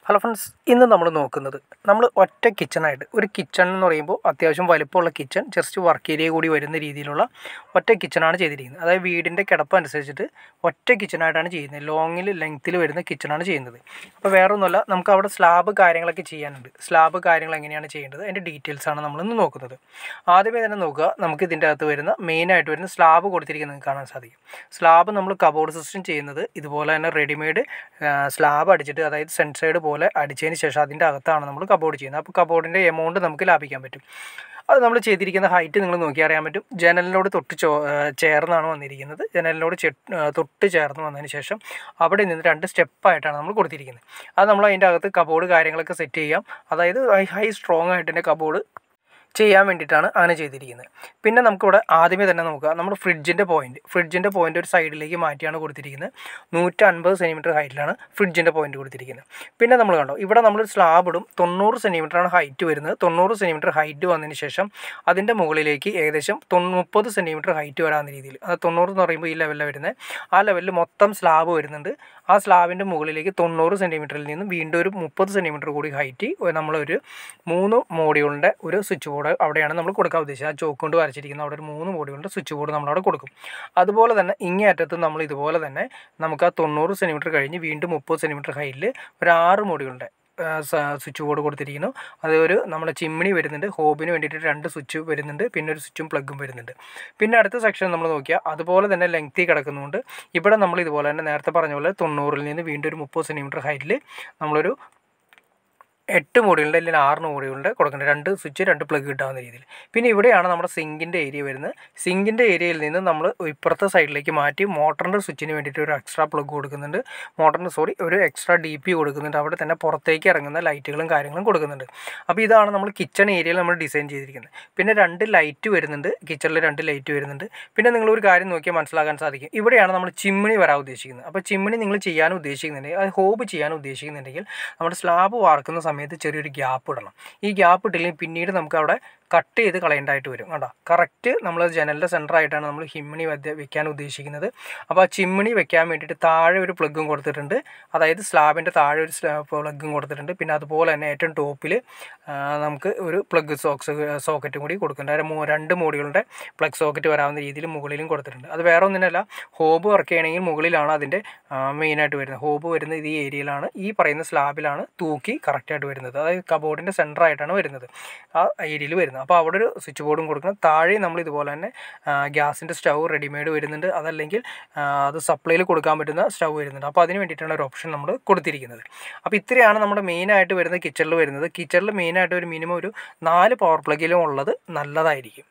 hello friends ഇന്ന് നമ്മൾ നോക്കുന്നത് നമ്മൾ ഒറ്റ കിച്ചണായിട്ട് ഒരു കിച്ചൺ എന്ന് പറയുമ്പോൾ അത്യാവശ്യം വലിപ്പമുള്ള കിച്ചൺ ജസ്റ്റ് വർക്ക് ഏരിയ കൂടി വരുന്ന രീതിയിലുള്ള ഒറ്റ കിച്ചണാണ് ചെയ്തിരിക്കുന്നത് അതായത് വീടിൻ്റെ കിടപ്പ് അനുസരിച്ചിട്ട് ഒറ്റ കിച്ചണായിട്ടാണ് ചെയ്യുന്നത് ലോങ്ങിൽ ലെങ്ത്തിൽ വരുന്ന കിച്ചണാണ് ചെയ്യുന്നത് അപ്പോൾ വേറെ ഒന്നുമല്ല നമുക്ക് അവിടെ സ്ലാബ് കാര്യങ്ങളൊക്കെ ചെയ്യാനുണ്ട് സ്ലാബ് കാര്യങ്ങൾ എങ്ങനെയാണ് ചെയ്യേണ്ടത് അതിൻ്റെ ഡീറ്റെയിൽസ് ആണ് നമ്മളിന്ന് നോക്കുന്നത് ആദ്യമേ തന്നെ നോക്കുക നമുക്ക് ഇതിൻ്റെ അകത്ത് വരുന്ന മെയിനായിട്ട് വരുന്ന സ്ലാബ് കൊടുത്തിരിക്കുന്നത് കാണാൻ സാധിക്കും സ്ലാബ് നമ്മൾ കബോർഡ് സിസ്റ്റം ചെയ്യുന്നത് ഇതുപോലെ തന്നെ റെഡിമെയ്ഡ് സ്ലാബ് അടിച്ചിട്ട് അതായത് സെൻസൈഡ് പോലെ അടിച്ചതിന് ശേഷം അതിൻ്റെ അകത്താണ് നമ്മൾ കബോർഡ് ചെയ്യുന്നത് അപ്പോൾ കബോർഡിൻ്റെ എമൗണ്ട് നമുക്ക് ലാഭിക്കാൻ പറ്റും അത് നമ്മൾ ചെയ്തിരിക്കുന്ന ഹൈറ്റ് നിങ്ങൾ നോക്കി അറിയാൻ പറ്റും ജനലിനോട് തൊട്ട് ചോ ചേർന്നാണ് വന്നിരിക്കുന്നത് ജനലിനോട് ചെ തൊട്ട് ചേർന്ന് വന്നതിന് ശേഷം അവിടെ നിന്ന് രണ്ട് സ്റ്റെപ്പായിട്ടാണ് നമ്മൾ കൊടുത്തിരിക്കുന്നത് അത് നമ്മൾ അതിൻ്റെ അകത്ത് കബോർഡ് കാര്യങ്ങളൊക്കെ സെറ്റ് ചെയ്യാം അതായത് ഹൈ സ്ട്രോങ് ആയിട്ട് തന്നെ കബോർഡ് ചെയ്യാൻ വേണ്ടിയിട്ടാണ് അങ്ങനെ ചെയ്തിരിക്കുന്നത് പിന്നെ നമുക്കിവിടെ ആദ്യമേ തന്നെ നോക്കുക നമ്മുടെ ഫ്രിഡ്ജിൻ്റെ പോയിൻറ്റ് ഫ്രിഡ്ജിൻ്റെ പോയിൻ്റ് ഒരു സൈഡിലേക്ക് മാറ്റിയാണ് കൊടുത്തിരിക്കുന്നത് നൂറ്റൻപത് സെൻറ്റിമീറ്റർ ഹൈറ്റിലാണ് ഫ്രിഡ്ജിൻ്റെ പോയിൻറ്റ് കൊടുത്തിരിക്കുന്നത് പിന്നെ നമ്മൾ കണ്ടോ ഇവിടെ നമ്മൾ സ്ലാബ് ഇടും തൊണ്ണൂറ് സെൻറ്റിമീറ്ററാണ് ഹൈറ്റ് വരുന്നത് തൊണ്ണൂറ് സെൻറ്റിമീറ്റർ ഹൈറ്റ് വന്നതിന് ശേഷം അതിൻ്റെ മുകളിലേക്ക് ഏകദേശം തൊണ്ണൂ മുപ്പത് സെൻറ്റിമീറ്റർ ഹൈറ്റ് വരാവുന്ന രീതിയിൽ അത് തൊണ്ണൂറ് എന്ന് പറയുമ്പോൾ ഈ ലെവലിലാണ് വരുന്നത് ആ ലെവലിൽ മൊത്തം സ്ലാബ് വരുന്നുണ്ട് ആ സ്ലാബിൻ്റെ മുകളിലേക്ക് തൊണ്ണൂറ് സെൻറ്റിമീറ്ററിൽ നിന്നും വീണ്ടും ഒരു മുപ്പത് സെൻറ്റിമീറ്റർ കൂടി ഹൈറ്റ് നമ്മളൊരു മൂന്ന് മോഡ്യൂളിൻ്റെ ഒരു സ്വിച്ച് ബോർഡ് അവിടെയാണ് നമ്മൾ കൊടുക്കാൻ ഉദ്ദേശിച്ചത് ആ ചോക്ക് കൊണ്ട് വരച്ചിരിക്കുന്ന അവിടെ ഒരു മൂന്ന് മോഡ്യൂളിൻ്റെ സ്വിച്ച് ബോർഡ് നമ്മളവിടെ കൊടുക്കും അതുപോലെ തന്നെ ഇങ്ങേ അറ്റത്ത് നമ്മൾ ഇതുപോലെ തന്നെ നമുക്ക് ആ തൊണ്ണൂറ് സെൻറ്റിമീറ്റർ കഴിഞ്ഞ് വീണ്ടും മുപ്പത് സെൻറ്റിമീറ്റർ ഹൈറ്റിൽ ഒരു ആറ് മോഡ്യൂളിൻ്റെ സ്വിച്ച് ബോർഡ് കൊടുത്തിരിക്കുന്നു അത് ഒരു നമ്മുടെ ചിമ്മിണി വരുന്നുണ്ട് ഹോബിന് വേണ്ടിയിട്ട് രണ്ട് സ്വിച്ച് വരുന്നുണ്ട് പിന്നെ ഒരു സ്വിച്ചും പ്ലഗും വരുന്നുണ്ട് പിന്നെ അടുത്ത സെക്ഷൻ നമ്മൾ നോക്കിയാൽ അതുപോലെ തന്നെ ലെങ്തി കിടക്കുന്നുണ്ട് ഇവിടെ നമ്മൾ ഇതുപോലെ തന്നെ നേരത്തെ പറഞ്ഞ പോലെ തൊണ്ണൂറിൽ നിന്ന് വീണ്ടും ഒരു മുപ്പത് സെൻറ്റിമീറ്റർ ഹൈറ്റിൽ നമ്മളൊരു എട്ട് മോഡ്യൂളിൻ്റെ അല്ലെങ്കിൽ ആറ് മോഡ്യൂളിൻ്റെ കൊടുക്കേണ്ടത് രണ്ട് സ്വിച്ച് രണ്ട് പ്ലഗ് കിട്ടാവുന്ന രീതിയിൽ പിന്നെ ഇവിടെയാണ് നമ്മുടെ സിങ്കിൻ്റെ ഏരിയ വരുന്നത് സിങ്കിൻ്റെ ഏരിയയിൽ നിന്ന് നമ്മൾ ഇപ്പുറത്തെ സൈഡിലേക്ക് മാറ്റി മോട്ടറിൻ്റെ സ്വിച്ചിന് വേണ്ടിയിട്ട് ഒരു എക്സ്ട്രാ പ്ലഗ് കൊടുക്കുന്നുണ്ട് മോട്ടറിന് സോറി ഒരു എക്സ്ട്രാ ഡി പി കൊടുക്കുന്നുണ്ട് അവിടെ തന്നെ പുറത്തേക്ക് ഇറങ്ങുന്ന ലൈറ്റുകളും കാര്യങ്ങളും കൊടുക്കുന്നുണ്ട് അപ്പോൾ ഇതാണ് നമ്മൾ കിച്ചൺ ഏരിയയിൽ നമ്മൾ ഡിസൈൻ ചെയ്തിരിക്കുന്നത് പിന്നെ രണ്ട് ലൈറ്റ് വരുന്നുണ്ട് കിച്ചണിൽ രണ്ട് ലൈറ്റ് വരുന്നുണ്ട് പിന്നെ നിങ്ങൾ ഒരു കാര്യം നോക്കിയാൽ മനസ്സിലാക്കാൻ സാധിക്കും ഇവിടെയാണ് നമ്മൾ ചിമ്മിണി വരാൻ ഉദ്ദേശിക്കുന്നത് അപ്പോൾ ചിമ്മിണി നിങ്ങൾ ചെയ്യാൻ ഉദ്ദേശിക്കുന്നുണ്ടെങ്കിൽ അത് ഹോബ് ചെയ്യാൻ ഉദ്ദേശിക്കുന്നുണ്ടെങ്കിൽ നമ്മുടെ സ്ലാബ് വാർക്കുന്ന സമയത്ത് ചെറിയൊരു ഗ്യാപ്പ് ഇടണം ഈ ഗ്യാപ്പ് ഇട്ടില്ലെങ്കിൽ പിന്നീട് നമുക്ക് അവിടെ കട്ട് ചെയ്ത് കളയേണ്ടതായിട്ട് വരും കണ്ടോ കറക്റ്റ് നമ്മൾ ജനലിൻ്റെ സെൻറ്ററായിട്ടാണ് നമ്മൾ ഹിമ്മിണി വദ്യ വെക്കാൻ ഉദ്ദേശിക്കുന്നത് അപ്പോൾ ആ ചിമ്മിണി വെക്കാൻ വേണ്ടിയിട്ട് താഴെ ഒരു പ്ലഗും കൊടുത്തിട്ടുണ്ട് അതായത് സ്ലാബിൻ്റെ താഴെ ഒരു പ്ലഗും കൊടുത്തിട്ടുണ്ട് പിന്നെ അതുപോലെ തന്നെ ഏറ്റവും ടോപ്പിൽ നമുക്ക് ഒരു പ്ലഗ് സോക്സ് സോക്കറ്റും കൂടി കൊടുക്കുന്നുണ്ട് രണ്ട് മോഡുകളുടെ പ്ലഗ് സോക്കറ്റ് വരാവുന്ന രീതിയിൽ മുകളിലും കൊടുത്തിട്ടുണ്ട് അത് വേറെ ഒന്നിനല്ല ഹോബ് വർക്ക് ചെയ്യണമെങ്കിൽ മുകളിലാണ് അതിൻ്റെ മെയിനായിട്ട് വരുന്നത് ഹോബ് വരുന്നത് ഇത് ഈ ഏരിയയിലാണ് ഈ പറയുന്ന സ്ലാബിലാണ് തൂക്കി കറക്റ്റായിട്ട് വരുന്നത് അതായത് കബോർഡിൻ്റെ സെൻറ്ററായിട്ടാണ് വരുന്നത് ആ ഏരിയയിൽ വരുന്നത് അപ്പോൾ അവിടെ ഒരു സ്വിച്ച് ബോർഡും കൊടുക്കണം താഴെ നമ്മൾ ഇതുപോലെ തന്നെ ഗ്യാസിൻ്റെ സ്റ്റൗ റെഡിമെയ്ഡ് വരുന്നുണ്ട് അതല്ലെങ്കിൽ അത് സപ്ലൈയിൽ കൊടുക്കാൻ പറ്റുന്ന സ്റ്റൗ വരുന്നുണ്ട് അപ്പോൾ അതിന് വേണ്ടിയിട്ടാണ് ഒരു ഓപ്ഷൻ നമ്മൾ കൊടുത്തിരിക്കുന്നത് അപ്പോൾ ഇത്രയാണ് നമ്മുടെ മെയിനായിട്ട് വരുന്നത് കിച്ചണിൽ വരുന്നത് കിച്ചണിൽ മെയിനായിട്ട് ഒരു മിനിമം ഒരു നാല് പവർ പ്ലഗിലും ഉള്ളത് നല്ലതായിരിക്കും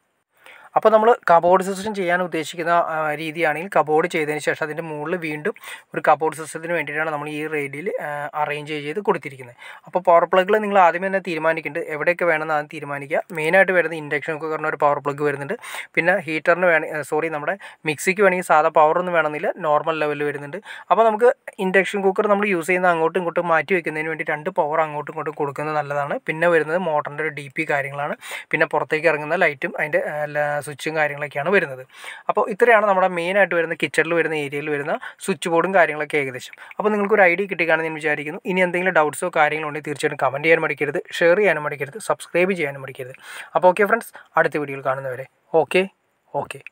അപ്പോൾ നമ്മൾ കബോർഡ് സിസ്റ്റം ചെയ്യാൻ ഉദ്ദേശിക്കുന്ന രീതിയാണെങ്കിൽ കബോർഡ് ചെയ്തതിന് ശേഷം അതിൻ്റെ മുകളിൽ വീണ്ടും ഒരു കബോർഡ് സിസ്റ്റത്തിന് വേണ്ടിയിട്ടാണ് നമ്മൾ ഈ റേഡിയിൽ അറേഞ്ച് ചെയ്ത് കൊടുത്തിരിക്കുന്നത് അപ്പോൾ പവർ പ്ലഗിൽ നിങ്ങൾ ആദ്യമേ തന്നെ തീരുമാനിക്കേണ്ടത് എവിടെയൊക്കെ വേണമെന്ന് ആദ്യം തീരുമാനിക്കുക മെയിനായിട്ട് വരുന്നത് ഇൻഡക്ഷൻ കുക്കറിന് ഒരു പവർ പ്ലഗ് വരുന്നുണ്ട് പിന്നെ ഹീറ്ററിന് വേണ സോറി നമ്മുടെ മിക്സിക്ക് വേണമെങ്കിൽ സാധാ പവറൊന്നും വേണമെന്നില്ല നോർമൽ ലെവലിൽ വരുന്നുണ്ട് അപ്പോൾ നമുക്ക് ഇൻഡക്ഷൻ കുക്കർ നമ്മൾ യൂസ് ചെയ്യുന്ന അങ്ങോട്ടും ഇങ്ങോട്ടും മാറ്റി വെക്കുന്നതിന് വേണ്ടി രണ്ട് പവർ അങ്ങോട്ടും ഇങ്ങോട്ടും കൊടുക്കുന്നത് നല്ലതാണ് പിന്നെ വരുന്നത് മോട്ടറിൻ്റെ ഒരു ഡി പി കാര്യങ്ങളാണ് പിന്നെ പുറത്തേക്ക് ഇറങ്ങുന്ന ലൈറ്റും അതിൻ്റെ സ്വിച്ചും കാര്യങ്ങളൊക്കെയാണ് വരുന്നത് അപ്പോൾ ഇത്രയാണ് നമ്മുടെ മെയിനായിട്ട് വരുന്ന കിച്ചണിൽ വരുന്ന ഏരിയയിൽ വരുന്ന സ്വിച്ച് ബോർഡും കാര്യങ്ങളൊക്കെ ഏകദേശം അപ്പോൾ നിങ്ങൾക്കൊരു ഐഡിയ കിട്ടിക്കാണെന്ന് ഞാൻ വിചാരിക്കുന്നു ഇനി എന്തെങ്കിലും ഡൗട്ട്സോ കാര്യങ്ങളോ ഉണ്ടെങ്കിൽ തീർച്ചയായിട്ടും കമൻറ്റ് ചെയ്യാൻ മടിക്കരുത് ഷെയർ ചെയ്യാനും മടിക്കരുത് സബ്സ്ക്രൈബ് ചെയ്യാനും മടിക്കരുത് അപ്പോൾ ഓക്കെ ഫ്രണ്ട്സ് അടുത്ത വീഡിയോയിൽ കാണുന്നവരെ ഓക്കെ ഓക്കെ